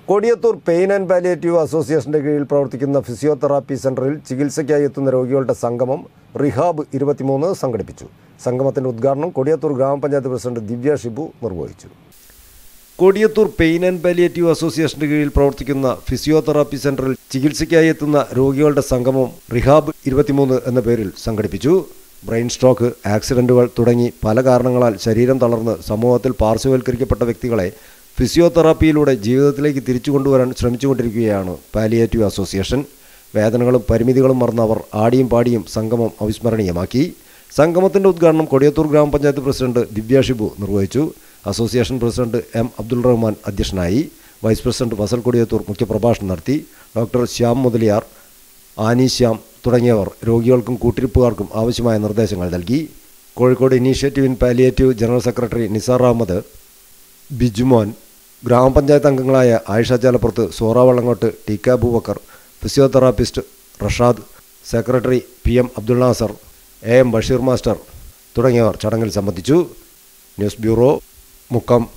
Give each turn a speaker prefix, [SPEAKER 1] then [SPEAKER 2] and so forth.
[SPEAKER 1] Kodiyathur pain and palliative അസോസിയേഷന്റെ കീഴിൽ പ്രവർത്തിക്കുന്ന ഫിസിയോതെറാപ്പി സെന്ററിൽ ചികിത്സയ്ക്കായി എത്തുന്ന രോഗികളുടെ സംഗമം റിഹാബ് ഇരുപത്തിമൂന്ന് സംഘടിപ്പിച്ചു സംഗമത്തിന്റെ ഉദ്ഘാടനം കൊടിയത്തൂർ ഗ്രാമപഞ്ചായത്ത് പ്രസിഡന്റ് ദിവ്യ ഷിബു നിർവഹിച്ചു കൊടിയത്തൂർ പെയിൻ ആൻഡ് പാലിയേറ്റീവ് അസോസിയേഷന്റെ കീഴിൽ പ്രവർത്തിക്കുന്ന ഫിസിയോതെറാപ്പി സെന്ററിൽ ചികിത്സയ്ക്കായി എത്തുന്ന രോഗികളുടെ സംഗമം റിഹാബ് ഇരുപത്തിമൂന്ന് എന്ന പേരിൽ സംഘടിപ്പിച്ചു ബ്രെയിൻ സ്ട്രോക്ക് ആക്സിഡന്റുകൾ തുടങ്ങി പല കാരണങ്ങളാൽ ശരീരം തളർന്ന് സമൂഹത്തിൽ പാർശ്വവൽക്കരിക്കപ്പെട്ട വ്യക്തികളെ ഫിസിയോതെറാപ്പിയിലൂടെ ജീവിതത്തിലേക്ക് തിരിച്ചു കൊണ്ടുവരാൻ ശ്രമിച്ചുകൊണ്ടിരിക്കുകയാണ് പാലിയേറ്റീവ് അസോസിയേഷൻ വേദനകളും പരിമിതികളും മറന്ന അവർ ആടിയും പാടിയും സംഗമം അവിസ്മരണീയമാക്കി സംഗമത്തിന്റെ ഉദ്ഘാടനം കൊടിയത്തൂർ ഗ്രാമപഞ്ചായത്ത് പ്രസിഡന്റ് ദിവ്യ ഷിബു നിർവഹിച്ചു association president M Abdul Rahman അധ്യക്ഷനായി വൈസ് പ്രസിഡന്റ് ഫസൽ കൊടിയത്തൂർ മുഖ്യപ്രഭാഷണം നടത്തി ഡോക്ടർ ശ്യാം മുതലിയാർ ആനി ശ്യാം തുടങ്ങിയവർ രോഗികൾക്കും കൂട്ടിരിപ്പുകാർക്കും ആവശ്യമായ നിർദ്ദേശങ്ങൾ നൽകി Kozhikode initiative in palliative general secretary Nisar Ahmed Bijumon ഗ്രാമപഞ്ചായത്ത് അംഗങ്ങളായ Ayisha Chalappurath Sora Vallangott T K Abubakar physiotherapist Rashad secretary P M Abdul Nasar A M Basheer master തുടങ്ങിയവർ ചടങ്ങിൽ സംബന്ധിച്ചു ന്യൂസ് ബ്യൂറോ മുക്കം